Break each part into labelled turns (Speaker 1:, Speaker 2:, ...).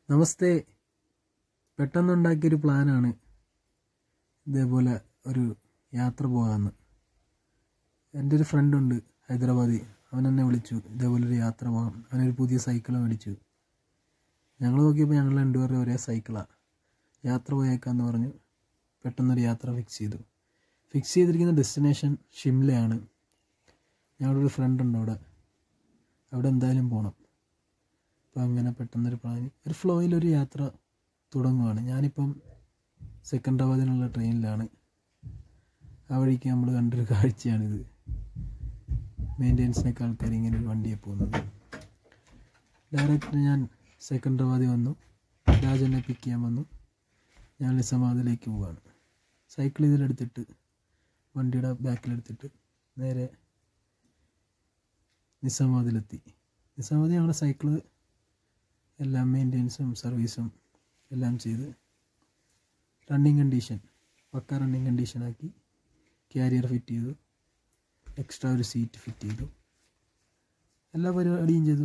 Speaker 1: നമസ്തേ പെട്ടെന്നുണ്ടാക്കിയൊരു പ്ലാനാണ് ഇതേപോലെ ഒരു യാത്ര പോകാമെന്ന് എൻ്റെ ഒരു ഫ്രണ്ടുണ്ട് ഹൈദരാബാദി അവൻ എന്നെ വിളിച്ചു ഇതേപോലെ ഒരു യാത്ര പോകാം അവനൊരു പുതിയ സൈക്കിൾ മേടിച്ചു ഞങ്ങൾ നോക്കിയപ്പോൾ ഞങ്ങൾ രണ്ടുപേരും ഒരേ സൈക്കിളാണ് യാത്ര പോയേക്കാന്ന് പറഞ്ഞു പെട്ടെന്നൊരു യാത്ര ഫിക്സ് ചെയ്തു ഫിക്സ് ചെയ്തിരിക്കുന്ന ഡെസ്റ്റിനേഷൻ ഷിംലയാണ് ഞങ്ങളുടെ ഒരു ഫ്രണ്ട് ഉണ്ട് അവിടെ അവിടെ എന്തായാലും പോകണം അപ്പോൾ അങ്ങനെ പെട്ടെന്നൊരു പ്ലാൻ ഒരു ഫ്ലോയിലൊരു യാത്ര തുടങ്ങുകയാണ് ഞാനിപ്പം സെക്കൻഡറാബാദിനുള്ള ട്രെയിനിലാണ് ആ വഴിക്ക് നമ്മൾ കണ്ടൊരു കാഴ്ചയാണിത് മെയിൻ്റെനൻസിനൊക്കെ ആൾക്കാർ ഇങ്ങനെ ഒരു വണ്ടിയെ പോകുന്നത് ഡയറക്റ്റ് ഞാൻ സെക്കൻഡറാബാദിൽ വന്നു രാജനെ പിക്ക് ചെയ്യാൻ വന്നു ഞാൻ നിസാമാബാദിലേക്ക് പോവുകയാണ് സൈക്കിൾ ഇതിലെടുത്തിട്ട് വണ്ടിയുടെ ബാക്കിലെടുത്തിട്ട് നേരെ നിസാമാബാദിലെത്തി നിസാമാബാദ് ഞങ്ങളുടെ സൈക്കിള് എല്ലാം മെയിൻ്റെനൻസും സർവീസും എല്ലാം ചെയ്ത് റണ്ണിങ് കണ്ടീഷൻ പക്ക റണ്ണിങ് കണ്ടീഷനാക്കി ക്യാരിയർ ഫിറ്റ് ചെയ്തു എക്സ്ട്രാ ഒരു സീറ്റ് ഫിറ്റ് ചെയ്തു എല്ലാ പരിപാടിയും ചെയ്തു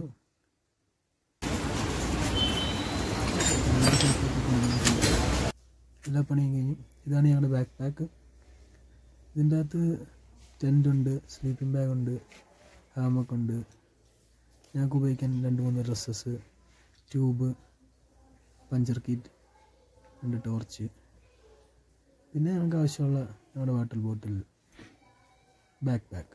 Speaker 1: എല്ലാ പണിയും കഴിഞ്ഞു ഇതാണ് ഞങ്ങളുടെ ബാക്ക് പാക്ക് ഇതിൻ്റെ അകത്ത് ടെൻ്റ് ഉണ്ട് സ്ലീപ്പിംഗ് ബാഗ് ഉണ്ട് ഹാമൊക്കെ ഉണ്ട് ഞങ്ങൾക്ക് ഉപയോഗിക്കാൻ രണ്ട് മൂന്ന് ഡ്രസ്സസ് ട്യൂബ് പഞ്ചർ കിറ്റ് രണ്ട് ടോർച്ച് പിന്നെ ഞങ്ങൾക്ക് ആവശ്യമുള്ള ഞങ്ങളുടെ വാട്ടർ ബോട്ടിൽ ബാക്ക് പാക്ക്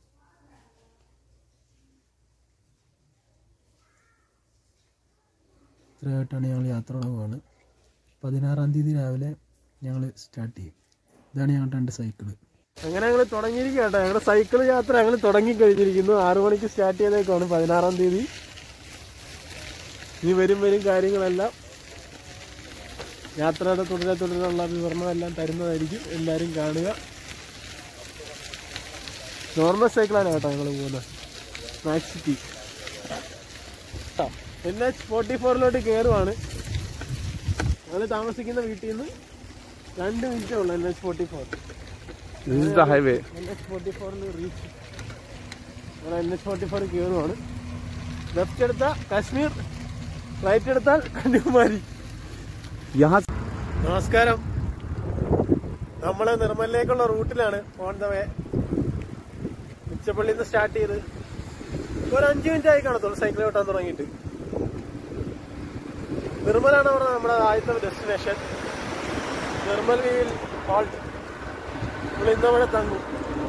Speaker 1: ഇത്രയായിട്ടാണ് ഞങ്ങൾ യാത്ര തുടങ്ങുകയാണ് പതിനാറാം തീയതി രാവിലെ ഞങ്ങൾ സ്റ്റാർട്ട് ചെയ്യും ഇതാണ് ഞങ്ങളുടെ രണ്ട് സൈക്കിള്
Speaker 2: അങ്ങനെ ഞങ്ങൾ തുടങ്ങിയിരിക്കുക കേട്ടോ ഞങ്ങളുടെ സൈക്കിൾ യാത്ര ഞങ്ങൾ തുടങ്ങി കഴിഞ്ഞിരിക്കുന്നു ആറു മണിക്ക് സ്റ്റാർട്ട് ചെയ്തേക്കാണ് പതിനാറാം തീയതി ഇനി വരും വരും കാര്യങ്ങളെല്ലാം യാത്രയുടെ തുടരെ തുടരെയുള്ള വിവരണമെല്ലാം തരുന്നതായിരിക്കും എല്ലാവരും കാണുക നോർമൽ സൈക്കിളാണ് കേട്ടോ ഞങ്ങൾ പോകുന്നത് Max City N H forty ഫോറിലോട്ട് കയറുവാണ് ഞങ്ങൾ താമസിക്കുന്ന വീട്ടിൽ നിന്ന് രണ്ട് മിനിറ്റേ ഉള്ളൂ N H forty four
Speaker 3: This is the highway.
Speaker 2: N H forty ഫോറിൽ റീച്ച് നമ്മൾ എൻ എച്ച് ഫോർട്ടി ഫോർ കയറുവാണ് ലെഫ്റ്റ് എടുത്താൽ കാശ്മീർ റൈറ്റ് എടുത്താൽ കന്യാകുമാരി
Speaker 3: यहाँ
Speaker 2: നമസ്കാരം നമ്മള് നിർമ്മലിലേക്കുള്ള റൂട്ടിലാണ് ഓൺ ദ വേ ഉച്ചപ്പള്ളിയിൽ നിന്ന് സ്റ്റാർട്ട് ചെയ്ത് ഒരു അഞ്ച് മിനിറ്റ് ആയി കാണത്തുള്ളൂ സൈക്കിൾ ഓട്ടാൻ തുടങ്ങിയിട്ട് നിർമ്മലാണ് അവിടെ നമ്മുടെ ആദ്യത്തെ ഡെസ്റ്റിനേഷൻ നിർമ്മൽ വിയിൽ ഹോൾട്ട് നമ്മൾ ഇന്ന് അവിടെ തങ്ങും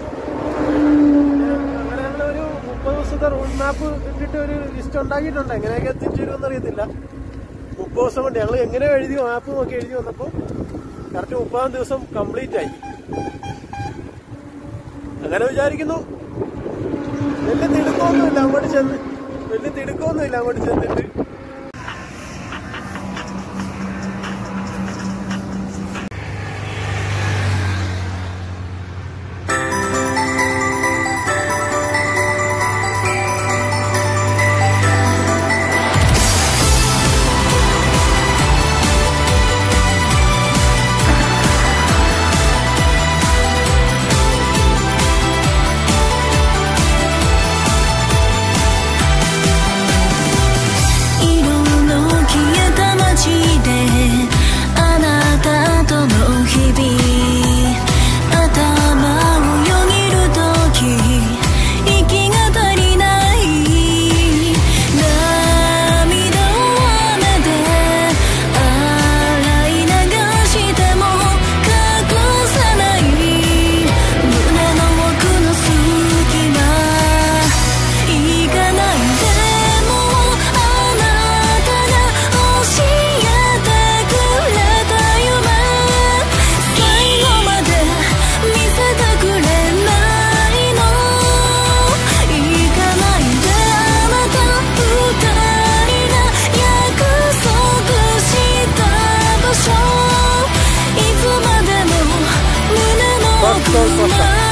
Speaker 2: അങ്ങനെ ഞങ്ങൾ ഒരു മുപ്പത് ദിവസത്തെ റൂട്ട് മാപ്പ് ഇട്ടിട്ട് ഒരു ലിസ്റ്റ് ഉണ്ടാക്കിയിട്ടുണ്ട് എങ്ങനെയൊക്കെ എത്തിച്ചേരുമെന്ന് അറിയത്തില്ല മുപ്പത് ദിവസം കൊണ്ട് ഞങ്ങൾ എങ്ങനെ എഴുതി മാപ്പ് നോക്കി എഴുതി വന്നപ്പോൾ കറക്റ്റ് മുപ്പതാം ദിവസം കംപ്ലീറ്റ് ആയി അങ്ങനെ വിചാരിക്കുന്നു വലിയ തിടുക്കമൊന്നുമില്ല അങ്ങോട്ട് ചെന്ന് വലിയ തിടുക്കമൊന്നുമില്ല അങ്ങോട്ട് ചെന്നിട്ട്
Speaker 4: 色の消えた街であなたとの日々頭をよぎる時息が足りない涙を雨で洗い流しても隠さない胸の奥の隙間行かないでもあなたが教えてくれた夢最後まで見せてくれないの行かないであなた二人が約束した場所いつまでも胸の奥まで